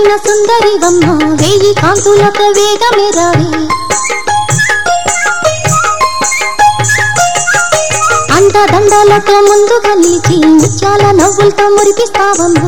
ఉన్న సుందరివమ్మ వేయి కాంతులతో వేగమే రావి అండ దండాలతో ముందుగా నిలిచి ముత్యాల నవ్వులతో మురిపిస్తావమ్మా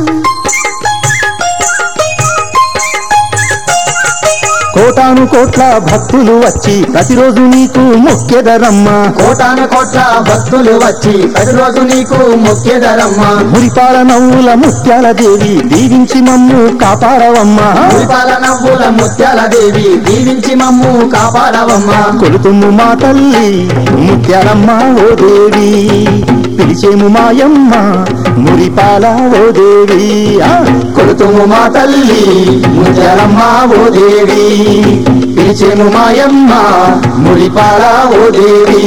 కోటాను కోట్ల భక్తులు వచ్చి ప్రతిరోజు నీకు మొక్కెదరమ్మా కోటాను కోట్ల భక్తులు వచ్చి ప్రతిరోజు నీకు మొక్కేదరమ్మ మురిపాల నవ్వుల ముత్యాల దేవి దీవించి మమ్ము కాపాడవమ్మా దీపాల నవ్వుల ముత్యాల దేవి దీవించి మమ్ము కాపాడవమ్మ కొలుతుము మా తల్లి ముత్యాలమ్మ ఓ దేవి పిలిచేము మాయమ్మ మురిపాల ఓ దేవి ఆ, కొలుతుము మా తల్లి ముత్యాలమ్మ ఓ దేవి పిలిచేము మాయమ్మ మురిపాల ఓ దేవి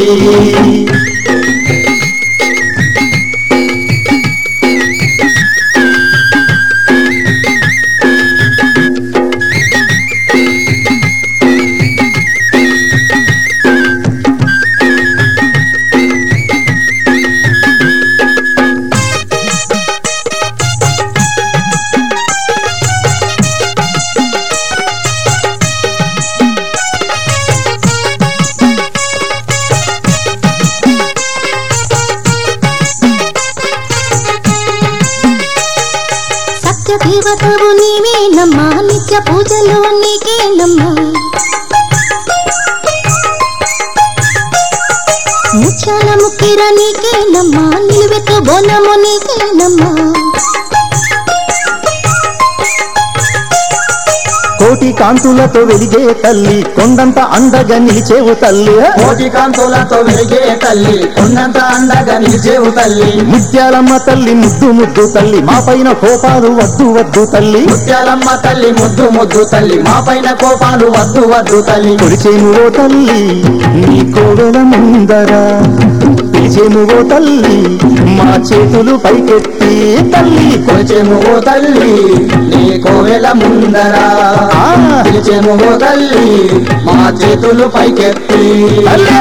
సత్య దేవతవు నీవేనమ్మా నిత్య పూజలు నీకేనమ్మా ముత్యాల ముక్కిర నీకేనమ్మా నిలువెత్తు బోనము నీకేనమ్మా కోటి కాంతులతో వెలిగే తల్లి కొండంత అండగా నిలిచేవు తల్లి కోటి కాంతులతో వెలిగే తల్లి ఉన్నంత అండగా నిలిచేవు తల్లి ముత్యాలమ్మ తల్లి ముద్దు ముద్దు తల్లి మా పైన కోపాలు వద్దు వద్దు తల్లి ముత్యాలమ్మ తల్లి ముద్దు ముద్దు తల్లి మా పైన కోపాలు వద్దు వద్దు తల్లి కొలిచేము ఓ తల్లి నీ కోవెల ముందర పిలిచేము ఓ తల్లి మా చేతులు పైకెత్తి తల్లి కొలిచేము ఓ తల్లి నీ కోవెల ముందర ఆ, పిలిచేము ఓ తల్లి మా చేతులు పైకెత్తి తల్లి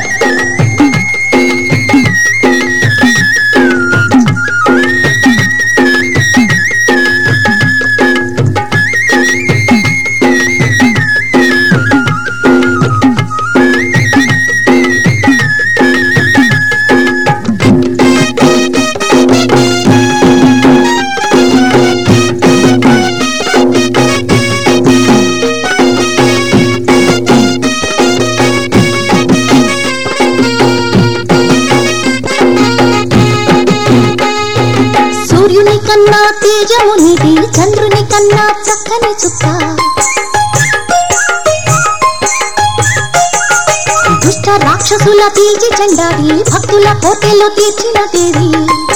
సూర్యుని కన్నా తేజము నీది చంద్రుని కన్నా చక్కని చుక్క దుష్ట రాక్షసుల తీర్చి చెండాడి భక్తుల కోటెలో తీర్చిన దేవి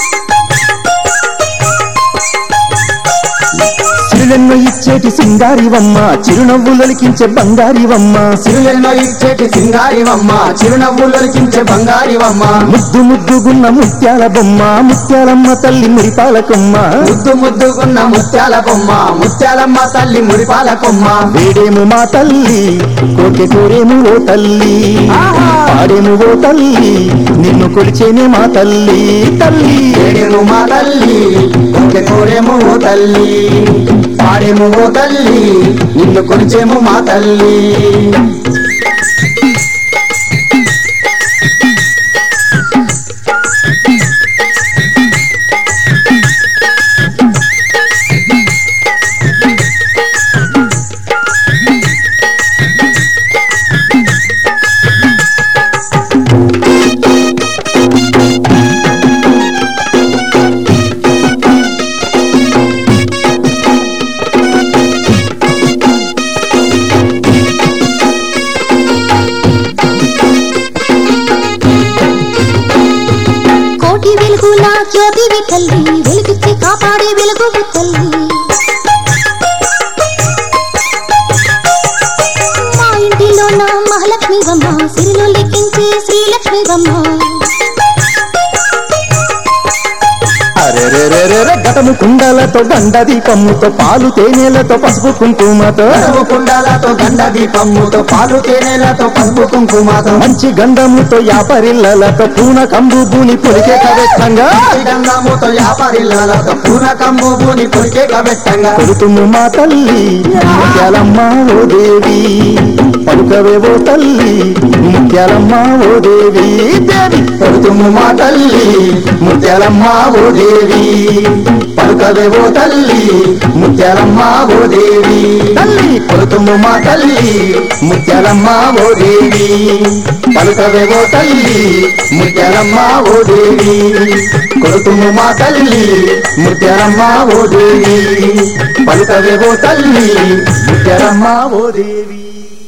సిరిలెన్నో ఇచ్చేటి సింగారివమ్మ చిరునవ్వులొలికించే బంగారివమ్మ సిరులెన్నో ఇచ్చేటి సింగారివమ్మ చిరునవ్వులొలికించే బంగారివమ్మ ముద్దు ముద్దుగున్న ముత్యాల బొమ్మ ముత్యాలమ్మ తల్లి మురిపాలకొమ్మ ముద్దు ముద్దుగున్న ముత్యాల బొమ్మ ముత్యాలమ్మ తల్లి మురిపాల కొమ్మ వేడేము మా తల్లి కోటె కోరేము ఓ తల్లి పాడేము ఓ తల్లి నిన్ను కొలిచేనే మా తల్లి తల్లి ఏడేము మా తల్లి కోటె కోరేము ఓ తల్లి పాడేము ఓ తల్లి నిన్ను కొలిచేము మా తల్లి కోటి వెలుగుల జ్యోతివి తల్లి వెలుగిచ్చి కాపాడే వెలుగు తల్లి మా ఇంటిలో నా మహాలక్ష్మి బొమ్మ సిరిలో లెక్కించే శ్రీలక్ష్మి బొమ్మ అరే అరెరెరెరెరె గటము కుండలతో గండ దీపముతో పాలు తేనెలతో పసుపు కుంకుమతో పసుపు కుండాలతో గండ దీపముతో పాలు తేనెలతో పసుపు కుంకుమతో మంచి గంధముతో యాపరిల్లలతో పూన కంబు భూని పులికే కవెట్టంగా మంచి గంధముతో వ్యాపారిల్లలతో పూన కంబు భూని పులికే కబెట్టంగా కొడుతుము మా తల్లి ముత్యాలమ్మ ఓ దేవి పలుకవేవో తల్లి ముత్యాలమ్మ ఓ దేవి దేవి కొడుతుము మా తల్లి ముత్యాలమ్మ ఓ దేవి పలుకవేవో తల్లి ముత్యాలమ్మ ఓ దేవి తల్లి కొడుతుము మా తల్లి ముత్యాలమ్మ ఓ దేవి పలుకవేవో తల్లి ముత్యాలమ్మ ఓ దేవి కొడుతుము మా తల్లి ముత్యాలమ్మ ఓ దేవి పలుకవేవో తల్లి ముత్యాలమ్మ ఓ దేవి